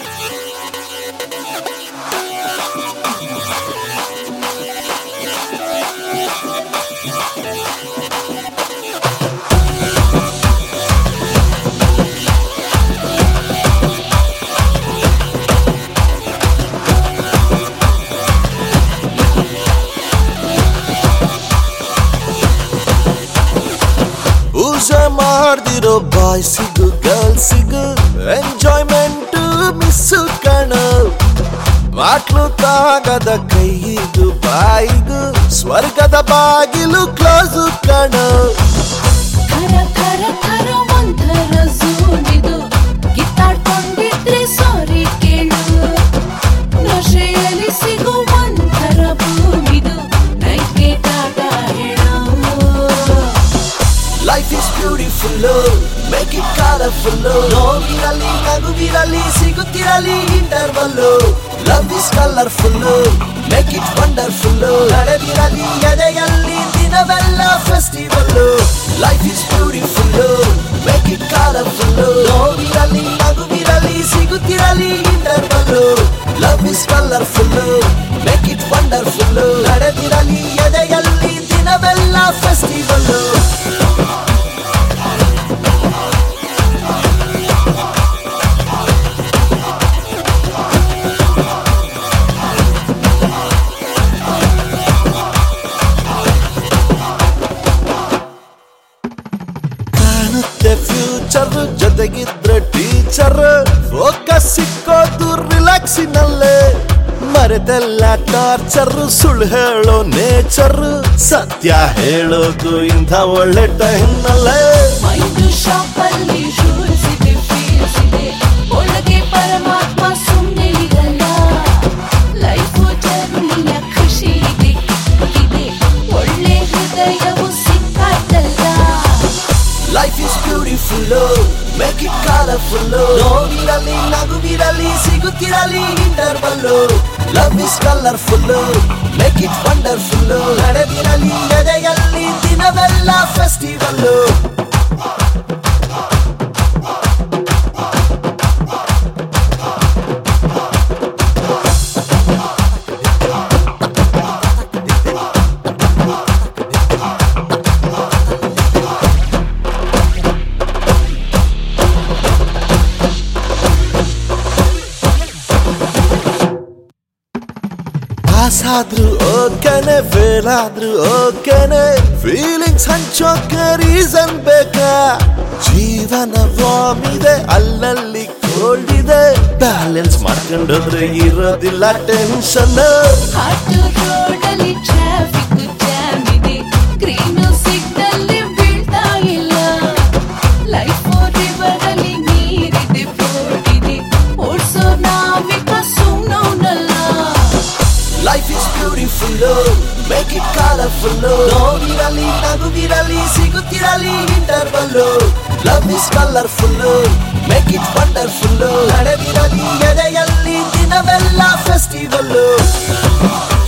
ಪೂಜೆ ಮಾಡ್ದಿರೋ ಬಾಯ್ಸಿಗೂ ಗರ್ಲ್ಸಿಗೂ enjoyment miss ಕಣ ಮಾಟ್ಲು ತಾಗದ ಕೈಗೂ ಬಾಯಿಗೂ ಸ್ವರ್ಗದ ಬಾಗಿಲು ಕ್ಲೋಸ್ ಕಣ ಖರ ಖರ ಖರ ಒಂಥರ ಜೂನಿದು ಕಿತ್ತಾಡ್ಕೊಂಡಿದ್ರೆ ಸಾರಿ ಕೇಳು ನಶೆಯಲ್ಲಿ ಸಿಗೋ ಒಂಥರ ಭೂಮಿದು ನೈಗೆ ಟಾಟಾ ಹೇಳು life is beautiful make it colourful ನೋವಿರಲಿ ನಗುವಿರಲಿ ಸಿಗುತ್ತಿರಲಿ interval love is colourful make it wonderful ನಡೆದಿರಲಿ ಎದೆಯಲ್ಲಿ ದಿನವೆಲ್ಲ festival life is beautiful make it colourful ನೋವಿರಲಿ ನಗುವಿರಲಿ ಸಿಗುತ್ತಿರಲಿ interval love is colourful make it wonderful ನಡೆದಿರಲಿ ಎದೆಯಲ್ಲಿ ದಿನವೆಲ್ಲ ಫೆಸ್ಟಿವಲ್ ಕಾಣುತ್ತೆ ಫ್ಯೂಚರ್ ಜೊತೆಗಿದ್ರೆ ಟೀಚರ್ ಫೋಕಸ್ ಸಿಕ್ಕೋದು ರಿಲ್ಯಾಕ್ಸಿನಲ್ಲೇ ಮರೆತೆಲ್ಲ ಟಾರ್ಚರ್ ಸುಳ್ಳು ಹೇಳೋ ನೇಚರ್ ಸತ್ಯ ಹೇಳೋದು ಇಂಥ ಒಳ್ಳೆ ಟೈಮ್ನಲ್ಲೇ ಮೈಂಡ್ ಶಾಪಲ್ಲಿ ರೂಲ್ಸ್ ಇದೆ ಫೀಲ್ಸ್ ಇದೆ ಒಳಗೆ ಪರಮಾತ್ಮ ಸುಮ್ಮನೆ ಇರಲ್ಲ ಲೈಫ್ ಜರ್ನಿಯ ಖುಷಿ ಇದೆ ಇದೆ ಒಳ್ಳೆ ಹೃದಯವು ಸಿಕ್ಕಾಯ್ತಲ್ಲ life is beautiful make it colourful ನೋವಿರಲಿ ನಗುವಿರಲಿ ಸಿಗುತ್ತಿರಲಿ interval love is colourful make it wonderful ನಡೆದಿರಲಿ ಎದೆಯಲ್ಲಿ ದಿನವೆಲ್ಲ ಫೆಸ್ಟಿವಲ್ ಪಾಸ್ ಆದ್ರೂ ಓಕೆನೆ ಫೇಲ್ ಆದ್ರೂ ಓಕೆನೆ ಫೀಲಿಂಗ್ಸ್ ಹಂಚೋಕೆ ರೀಸನ್ ಬೇಕಾ ಜೀವನ ವಾಮ್ ಇದೆ ಅಲ್ಲಲ್ಲಿ ಕೋಲ್ಡ್ ಇದೆ ಬ್ಯಾಲೆನ್ಸ್ ಮಾಡ್ಕೊಂಡೋದ್ರೆ ಇರೋದಿಲ್ಲ ಟೆನ್ಷನ್ ಹಾಟ್ ರೋಡಲ್ಲಿ ಟ್ರಾಫಿಕ್ ಜಾಮ್ ಇದೆ ಗ್ರೀನ್ ಸಿಗ್ನಲ್ ಬೀಳ್ತಾ ಇಲ್ಲ ಲೈಫ್ ರಿವರ್ ಅಲ್ಲಿ ನೀರಿದೆ ಬೋಟ್ ಇದೆ ಓಡ್ಸೋ ನಾವಿಕ ಸುಮ್ಮನಲ್ಲ life is beautiful make it colourful ನೋವಿರಲಿ ನಗುವಿರಲಿ ಸಿಗುತ್ತಿರಲಿ interval love is colourful make it wonderful ನಡೆದಿರಲಿ ಎದೆಯಲ್ಲಿ ದಿನವೆಲ್ಲ ಫೆಸ್ಟಿವಲ್